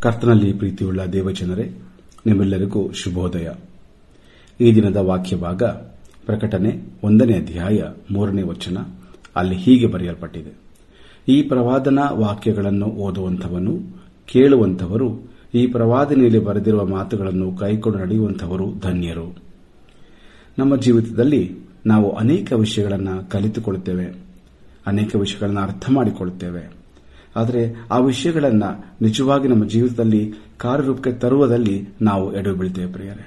ಕರ್ತನಲ್ಲಿ ಪ್ರೀತಿಯುಳ್ಳ ದೇವಜನರೇ ನಿಮ್ಮೆಲ್ಲರಿಗೂ ಶುಭೋದಯ ಈ ದಿನದ ವಾಕ್ಯ ಭಾಗ ಪ್ರಕಟಣೆ ಒಂದನೇ ಅಧ್ಯಾಯ ಮೂರನೇ ವಚನ ಅಲ್ಲಿ ಹೀಗೆ ಬರೆಯಲ್ಪಟ್ಟಿದೆ ಈ ಪ್ರವಾದನಾ ವಾಕ್ಯಗಳನ್ನು ಓದುವಂಥವನು ಕೇಳುವಂಥವರು ಈ ಪ್ರವಾದನೆಯಲ್ಲಿ ಬರೆದಿರುವ ಮಾತುಗಳನ್ನು ಕೈಕೊಂಡು ನಡೆಯುವಂಥವರು ಧನ್ಯರು ನಮ್ಮ ಜೀವಿತದಲ್ಲಿ ನಾವು ಅನೇಕ ವಿಷಯಗಳನ್ನು ಕಲಿತುಕೊಳ್ಳುತ್ತೇವೆ ಅನೇಕ ವಿಷಯಗಳನ್ನು ಅರ್ಥ ಮಾಡಿಕೊಳ್ಳುತ್ತೇವೆ ಆದರೆ ಆ ವಿಷಯಗಳನ್ನು ನಿಜವಾಗಿ ನಮ್ಮ ಜೀವಿತದಲ್ಲಿ ಕಾರ್ಯರೂಪಕ್ಕೆ ತರುವುದಲ್ಲಿ ನಾವು ಎಡು ಬೀಳ್ತೇವೆ ಪ್ರಿಯರೇ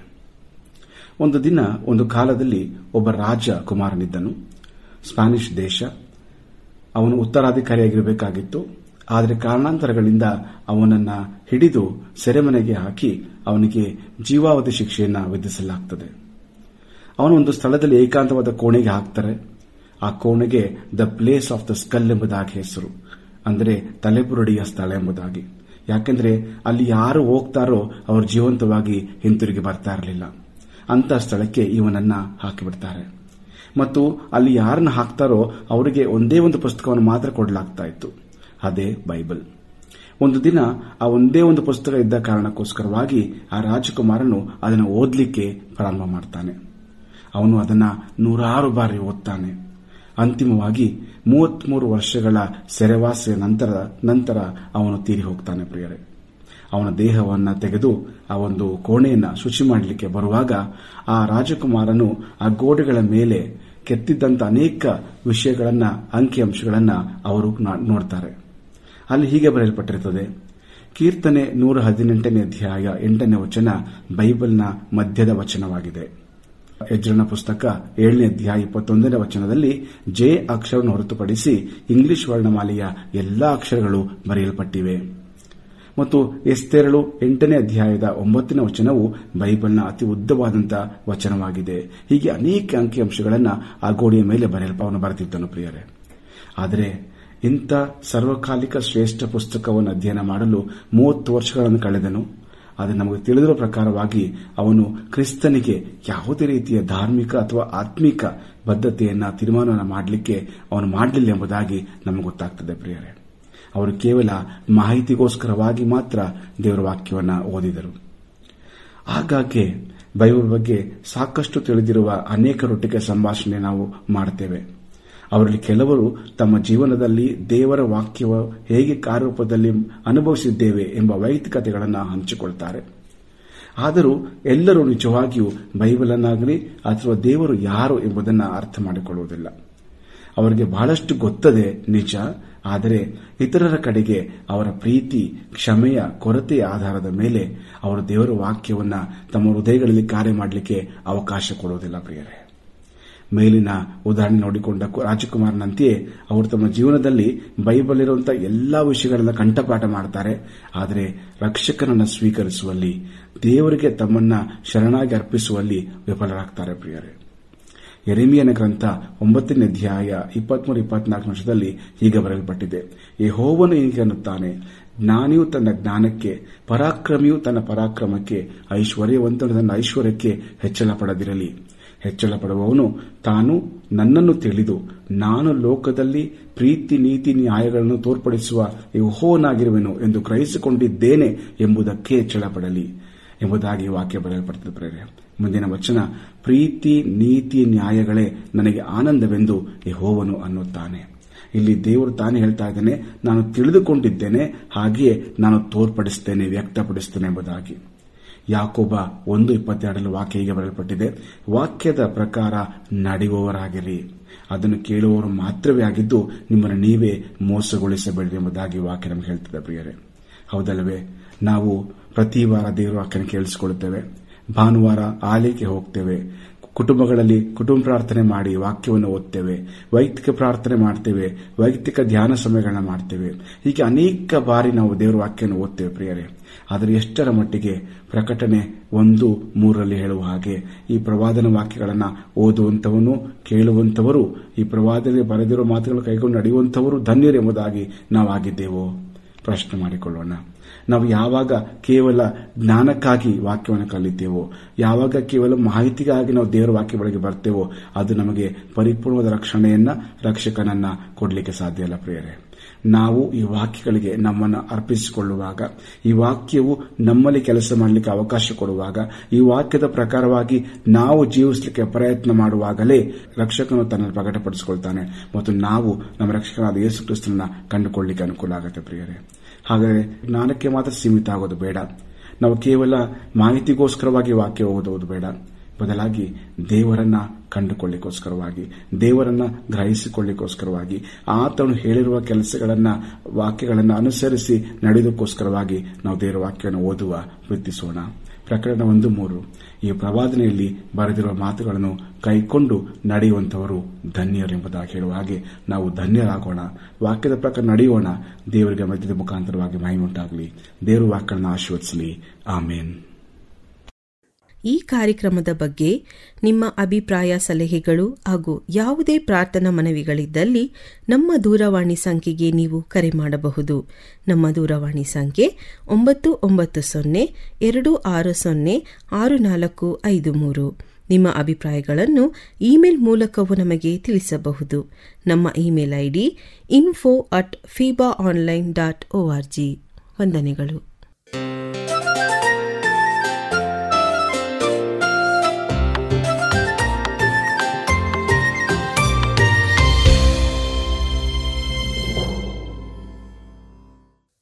ಒಂದು ದಿನ ಒಂದು ಕಾಲದಲ್ಲಿ ಒಬ್ಬ ರಾಜ ಕುಮಾರನಿದ್ದನು ಸ್ಪ್ಯಾನಿಷ್ ದೇಶ ಅವನು ಉತ್ತರಾಧಿಕಾರಿಯಾಗಿರಬೇಕಾಗಿತ್ತು ಆದರೆ ಕಾರಣಾಂತರಗಳಿಂದ ಅವನನ್ನ ಹಿಡಿದು ಸೆರೆಮನೆಗೆ ಹಾಕಿ ಅವನಿಗೆ ಜೀವಾವಧಿ ಶಿಕ್ಷೆಯನ್ನು ವಿಧಿಸಲಾಗುತ್ತದೆ ಅವನು ಒಂದು ಸ್ಥಳದಲ್ಲಿ ಏಕಾಂತವಾದ ಕೋಣೆಗೆ ಹಾಕ್ತಾರೆ ಆ ಕೋಣೆಗೆ the place of the skull ಎಂಬುದಾಗಿ ಹೆಸರು ಅಂದರೆ ತಲೆಬುರುಡಿಯ ಸ್ಥಳ ಎಂಬುದಾಗಿ ಯಾಕೆಂದ್ರೆ ಅಲ್ಲಿ ಯಾರು ಹೋಗ್ತಾರೋ ಅವರು ಜೀವಂತವಾಗಿ ಹಿಂತಿರುಗಿ ಬರ್ತಾ ಇರಲಿಲ್ಲ ಅಂತ ಸ್ಥಳಕ್ಕೆ ಇವನನ್ನ ಹಾಕಿಬಿಡ್ತಾರೆ ಮತ್ತು ಅಲ್ಲಿ ಯಾರನ್ನ ಹಾಕ್ತಾರೋ ಅವರಿಗೆ ಒಂದೇ ಒಂದು ಪುಸ್ತಕವನ್ನು ಮಾತ್ರ ಕೊಡಲಾಗ್ತಾ ಇತ್ತು ಅದೇ ಬೈಬಲ್ ಒಂದು ದಿನ ಆ ಒಂದೇ ಒಂದು ಪುಸ್ತಕ ಇದ್ದ ಕಾರಣಕ್ಕೋಸ್ಕರವಾಗಿ ಆ ರಾಜಕುಮಾರನು ಅದನ್ನು ಓದಲಿಕ್ಕೆ ಪ್ರಾರಂಭ ಮಾಡ್ತಾನೆ ಅವನು ಅದನ್ನ ನೂರಾರು ಬಾರಿ ಓದ್ತಾನೆ ಅಂತಿಮವಾಗಿ ಮೂವತ್ಮೂರು ವರ್ಷಗಳ ಸೆರೆವಾಸದ ನಂತರ ನಂತರ ಅವನು ತೀರಿ ಹೋಗ್ತಾನೆ ಪ್ರಿಯರೇ ಅವನ ದೇಹವನ್ನು ತೆಗೆದು ಆ ಒಂದು ಕೋಣೆಯನ್ನ ಶುಚಿ ಮಾಡಲಿಕ್ಕೆ ಬರುವಾಗ ಆ ರಾಜಕುಮಾರನು ಆ ಗೋಡೆಗಳ ಮೇಲೆ ಕೆತ್ತಿದ್ದಂತ ಅನೇಕ ವಿಷಯಗಳನ್ನ ಅಂಕಿಅಂಶಗಳನ್ನ ಅವರು ನೋಡ್ತಾರೆ ಅಲ್ಲಿ ಹೀಗೆ ಬರೆಯಲ್ಪಟ್ಟಿರುತ್ತದೆ ಕೀರ್ತನೆ ನೂರ ಹದಿನೆಂಟನೇ ಅಧ್ಯಾಯ ಎಂಟನೇ ವಚನ ಬೈಬಲ್ನ ಮಧ್ಯದ ವಚನವಾಗಿದೆ ಯಜ್ರನ ಪುಸ್ತಕ ಏಳನೇ ಅಧ್ಯಾಯ ಇಪ್ಪತ್ತೊಂದನೇ ವಚನದಲ್ಲಿ ಜೆ ಅಕ್ಷರವನ್ನು ಹೊರತುಪಡಿಸಿ ಇಂಗ್ಲಿಷ್ ವರ್ಣಮಾಲೆಯ ಎಲ್ಲಾ ಅಕ್ಷರಗಳು ಬರೆಯಲ್ಪಟ್ಟಿವೆ ಮತ್ತು ಎಸ್ತೆರಳು ಎಂಟನೇ ಅಧ್ಯಾಯದ ಒಂಬತ್ತನೇ ವಚನವು ಬೈಬಲ್ನ ಅತಿ ಉದ್ದವಾದಂತಹ ವಚನವಾಗಿದೆ ಹೀಗೆ ಅನೇಕ ಅಂಕಿಅಂಶಗಳನ್ನು ಆ ಗೋಡೆಯ ಮೇಲೆ ಬರೆಯಲ್ಪ ಅವನು ಬರೆದಿದ್ದನು ಪ್ರಿಯರೇ ಆದರೆ ಇಂಥ ಸರ್ವಕಾಲಿಕ ಶ್ರೇಷ್ಠ ಪುಸ್ತಕವನ್ನು ಅಧ್ಯಯನ ಮಾಡಲು ಮೂವತ್ತು ವರ್ಷಗಳನ್ನು ಕಳೆದನು ಆದರೆ ನಮಗೆ ತಿಳಿದಿರುವ ಪ್ರಕಾರವಾಗಿ ಅವನು ಕ್ರಿಸ್ತನಿಗೆ ಯಾವುದೇ ರೀತಿಯ ಧಾರ್ಮಿಕ ಅಥವಾ ಆತ್ಮಿಕ ಬದ್ಧತೆಯನ್ನ ತೀರ್ಮಾನವನ್ನು ಮಾಡಲಿಕ್ಕೆ ಅವನು ಮಾಡಲಿಲ್ಲ ಎಂಬುದಾಗಿ ನಮಗೆ ಗೊತ್ತಾಗ್ತದೆ ಪ್ರಿಯರೇ ಅವರು ಕೇವಲ ಮಾಹಿತಿಗೋಸ್ಕರವಾಗಿ ಮಾತ್ರ ದೇವರ ವಾಕ್ಯವನ್ನು ಓದಿದರು ಆಗಾಗ್ಗೆ ಬೈಬಲ್ ಬಗ್ಗೆ ಸಾಕಷ್ಟು ತಿಳಿದಿರುವ ಅನೇಕರೊಟ್ಟಿಗೆ ಸಂಭಾಷಣೆ ನಾವು ಮಾಡುತ್ತೇವೆ ಅವರಲ್ಲಿ ಕೆಲವರು ತಮ್ಮ ಜೀವನದಲ್ಲಿ ದೇವರ ವಾಕ್ಯವ ಹೇಗೆ ಕಾರ್ಯರೂಪದಲ್ಲಿ ಅನುಭವಿಸಿದ್ದೇವೆ ಎಂಬ ವೈಯಕ್ತಿಕತೆಗಳನ್ನು ಹಂಚಿಕೊಳ್ತಾರೆ ಆದರೂ ಎಲ್ಲರೂ ನಿಜವಾಗಿಯೂ ಬೈಬಲನ್ನಾಗಲಿ ಅಥವಾ ದೇವರು ಯಾರು ಎಂಬುದನ್ನು ಅರ್ಥ ಮಾಡಿಕೊಳ್ಳುವುದಿಲ್ಲ ಅವರಿಗೆ ಬಹಳಷ್ಟು ಗೊತ್ತದೆ ನಿಜ ಆದರೆ ಇತರರ ಕಡೆಗೆ ಅವರ ಪ್ರೀತಿ ಕ್ಷಮೆಯ ಕೊರತೆಯ ಆಧಾರದ ಮೇಲೆ ಅವರು ದೇವರ ವಾಕ್ಯವನ್ನ ತಮ್ಮ ಹೃದಯಗಳಲ್ಲಿ ಕಾರ್ಯ ಮಾಡಲಿಕ್ಕೆ ಅವಕಾಶ ಕೊಡುವುದಿಲ್ಲ ಪ್ರಿಯರೇ ಮೇಲಿನ ಉದಾಹರಣೆ ನೋಡಿಕೊಂಡ ರಾಜಕುಮಾರನಂತೆಯೇ ಅವರು ತಮ್ಮ ಜೀವನದಲ್ಲಿ ಬೈಬಲ್ ಇರುವಂತಹ ಎಲ್ಲಾ ವಿಷಯಗಳನ್ನ ಕಂಠಪಾಠ ಮಾಡ್ತಾರೆ ಆದರೆ ರಕ್ಷಕನನ್ನು ಸ್ವೀಕರಿಸುವಲ್ಲಿ ದೇವರಿಗೆ ತಮ್ಮನ್ನ ಶರಣಾಗಿ ಅರ್ಪಿಸುವಲ್ಲಿ ವಿಫಲರಾಗ್ತಾರೆ ಪ್ರಿಯರೇ ಎರೆಮಿಯನ ಗ್ರಂಥ ಒಂಬತ್ತನೇ ಅಧ್ಯಾಯ ಇಪ್ಪತ್ಮೂರು ಇಪ್ಪತ್ನಾಲ್ಕು ವರ್ಷದಲ್ಲಿ ಹೀಗೆ ಬರೆಯಲ್ಪಟ್ಟಿದೆ ಯಹೋವನು ಹೀಗೆ ಅನ್ನುತ್ತಾನೆ ಜ್ಞಾನಿಯು ತನ್ನ ಜ್ಞಾನಕ್ಕೆ ಪರಾಕ್ರಮಿಯು ತನ್ನ ಪರಾಕ್ರಮಕ್ಕೆ ಐಶ್ವರ್ಯವಂತನು ತನ್ನ ಐಶ್ವರ್ಯಕ್ಕೆ ಹೆಚ್ಚಳ ಪಡೆದಿರಲಿ ಹೆಚ್ಚಳ ಪಡುವವನು ತಾನು ನನ್ನನ್ನು ತಿಳಿದು ನಾನು ಲೋಕದಲ್ಲಿ ಪ್ರೀತಿ ನೀತಿ ನ್ಯಾಯಗಳನ್ನು ತೋರ್ಪಡಿಸುವ ಯಹೋವನಾಗಿರುವೆನು ಎಂದು ಗ್ರಹಿಸಿಕೊಂಡಿದ್ದೇನೆ ಎಂಬುದಕ್ಕೆ ಹೆಚ್ಚಳ ಪಡಲಿ ಎಂಬುದಾಗಿ ವಾಕ್ಯ ಬರೆಯಲ್ಪಡುತ್ತದೆ ಪ್ರೇರೆ ಮುಂದಿನ ವಚನ ಪ್ರೀತಿ ನೀತಿ ನ್ಯಾಯಗಳೇ ನನಗೆ ಆನಂದವೆಂದು ಯಹೋವನು ಅನ್ನುತ್ತಾನೆ ಇಲ್ಲಿ ದೇವರು ತಾನೇ ಹೇಳ್ತಾ ಇದ್ದಾನೆ ನಾನು ತಿಳಿದುಕೊಂಡಿದ್ದೇನೆ ಹಾಗೆಯೇ ನಾನು ತೋರ್ಪಡಿಸ್ತೇನೆ ವ್ಯಕ್ತಪಡಿಸ್ತೇನೆ ಎಂಬುದಾಗಿ ಯಾಕೋಬ ಒಂದು ಇಪ್ಪತ್ತೆರಡರಲ್ಲಿ ವಾಕ್ಯ ಹೀಗೆ ಬರೆಯಲ್ಪಟ್ಟಿದೆ ವಾಕ್ಯದ ಪ್ರಕಾರ ನಡೆಯುವವರಾಗಿರಿ ಅದನ್ನು ಕೇಳುವವರು ಮಾತ್ರವೇ ಆಗಿದ್ದು ನಿಮ್ಮನ್ನು ನೀವೇ ಮೋಸಗೊಳಿಸಬೇಡಿ ಎಂಬುದಾಗಿ ವಾಕ್ಯ ನಮಗೆ ಹೇಳ್ತದೆ ಪ್ರಿಯರೇ ಹೌದಲ್ಲವೇ ನಾವು ಪ್ರತಿ ವಾರ ದೇವರ ವಾಕ್ಯನ ಕೇಳಿಸಿಕೊಳ್ಳುತ್ತೇವೆ ಭಾನುವಾರ ಆಲಯಕ್ಕೆ ಹೋಗ್ತೇವೆ ಕುಟುಂಬಗಳಲ್ಲಿ ಕುಟುಂಬ ಪ್ರಾರ್ಥನೆ ಮಾಡಿ ವಾಕ್ಯವನ್ನು ಓದ್ತೇವೆ ವೈಯಕ್ತಿಕ ಪ್ರಾರ್ಥನೆ ಮಾಡ್ತೇವೆ ವೈಯಕ್ತಿಕ ಧ್ಯಾನ ಸಮಯಗಳನ್ನ ಮಾಡ್ತೇವೆ ಹೀಗೆ ಅನೇಕ ಬಾರಿ ನಾವು ದೇವರ ವಾಕ್ಯವನ್ನು ಓದ್ತೇವೆ ಪ್ರಿಯರೇ ಆದರೆ ಎಷ್ಟರ ಮಟ್ಟಿಗೆ ಪ್ರಕಟಣೆ ಒಂದು ಮೂರರಲ್ಲಿ ಹೇಳುವ ಹಾಗೆ ಈ ಪ್ರವಾದನ ವಾಕ್ಯಗಳನ್ನು ಓದುವಂತವನು ಕೇಳುವಂತವರು ಈ ಪ್ರವಾದನೆ ಬರೆದಿರುವ ಮಾತುಗಳು ಕೈಗೊಂಡು ನಡೆಯುವಂತವರು ಧನ್ಯರು ಎಂಬುದಾಗಿ ನಾವಾಗಿದ್ದೇವೋ ಪ್ರಶ್ನೆ ಮಾಡಿಕೊಳ್ಳೋಣ ನಾವು ಯಾವಾಗ ಕೇವಲ ಜ್ಞಾನಕ್ಕಾಗಿ ವಾಕ್ಯವನ್ನು ಕಲಿತೇವೋ ಯಾವಾಗ ಕೇವಲ ಮಾಹಿತಿಗಾಗಿ ನಾವು ದೇವರ ವಾಕ್ಯ ಬಳಿಗೆ ಬರ್ತೇವೋ ಅದು ನಮಗೆ ಪರಿಪೂರ್ಣವಾದ ರಕ್ಷಣೆಯನ್ನ ರಕ್ಷಕನನ್ನ ಕೊಡಲಿಕ್ಕೆ ಸಾಧ್ಯ ಇಲ್ಲ ಪ್ರಿಯರೇ ನಾವು ಈ ವಾಕ್ಯಗಳಿಗೆ ನಮ್ಮನ್ನು ಅರ್ಪಿಸಿಕೊಳ್ಳುವಾಗ ಈ ವಾಕ್ಯವು ನಮ್ಮಲ್ಲಿ ಕೆಲಸ ಮಾಡಲಿಕ್ಕೆ ಅವಕಾಶ ಕೊಡುವಾಗ ಈ ವಾಕ್ಯದ ಪ್ರಕಾರವಾಗಿ ನಾವು ಜೀವಿಸಲಿಕ್ಕೆ ಪ್ರಯತ್ನ ಮಾಡುವಾಗಲೇ ರಕ್ಷಕನು ತನ್ನನ್ನು ಪ್ರಕಟಪಡಿಸಿಕೊಳ್ತಾನೆ ಮತ್ತು ನಾವು ನಮ್ಮ ರಕ್ಷಕನಾದ ಯೇಸು ಕ್ರಿಸ್ತನನ್ನ ಕಂಡುಕೊಳ್ಳಲಿಕ್ಕೆ ಅನುಕೂಲ ಆಗುತ್ತೆ ಪ್ರಿಯರೇ ಹಾಗಾದರೆ ಜ್ಞಾನಕ್ಕೆ ಮಾತ್ರ ಸೀಮಿತ ಆಗೋದು ಬೇಡ ನಾವು ಕೇವಲ ಮಾಹಿತಿಗೋಸ್ಕರವಾಗಿ ವಾಕ್ಯ ಓದುವುದು ಬೇಡ ಬದಲಾಗಿ ದೇವರನ್ನ ಕಂಡುಕೊಳ್ಳಿಕ್ಕೋಸ್ಕರವಾಗಿ ದೇವರನ್ನ ಗ್ರಹಿಸಿಕೊಳ್ಳಿಕ್ಕೋಸ್ಕರವಾಗಿ ಆತನು ಹೇಳಿರುವ ಕೆಲಸಗಳನ್ನ ವಾಕ್ಯಗಳನ್ನು ಅನುಸರಿಸಿ ನಡೆಯೋದಕ್ಕೋಸ್ಕರವಾಗಿ ನಾವು ದೇವರ ವಾಕ್ಯವನ್ನು ಓದುವ ವೃದ್ಧಿಸೋಣ ಪ್ರಕರಣ ಒಂದು ಮೂರು ಈ ಪ್ರವಾದನೆಯಲ್ಲಿ ಬರೆದಿರುವ ಮಾತುಗಳನ್ನು ಕೈಕೊಂಡು ನಡೆಯುವಂತವರು ಧನ್ಯರೆಂಬುದಾಗಿ ಹೇಳುವ ಹಾಗೆ ನಾವು ಧನ್ಯರಾಗೋಣ ವಾಕ್ಯದ ಪ್ರಕಾರ ನಡೆಯೋಣ ದೇವರಿಗೆ ಮಧ್ಯದ ಮುಖಾಂತರವಾಗಿ ಮಹಿಮುಂಟಾಗಲಿ ದೇವರು ವಾಕ್ಯಗಳನ್ನು ಆಶೀರ್ವದಿಸಲಿ ಆಮೇನ್ ಈ ಕಾರ್ಯಕ್ರಮದ ಬಗ್ಗೆ ನಿಮ್ಮ ಅಭಿಪ್ರಾಯ ಸಲಹೆಗಳು ಹಾಗೂ ಯಾವುದೇ ಪ್ರಾರ್ಥನಾ ಮನವಿಗಳಿದ್ದಲ್ಲಿ ನಮ್ಮ ದೂರವಾಣಿ ಸಂಖ್ಯೆಗೆ ನೀವು ಕರೆ ಮಾಡಬಹುದು ನಮ್ಮ ದೂರವಾಣಿ ಸಂಖ್ಯೆ ಒಂಬತ್ತು ಒಂಬತ್ತು ಸೊನ್ನೆ ಎರಡು ಆರು ಸೊನ್ನೆ ಆರು ನಾಲ್ಕು ಐದು ಮೂರು ನಿಮ್ಮ ಅಭಿಪ್ರಾಯಗಳನ್ನು ಇಮೇಲ್ ಮೂಲಕವೂ ನಮಗೆ ತಿಳಿಸಬಹುದು ನಮ್ಮ email ID info at feeba online dot O R G ವಂದನೆಗಳು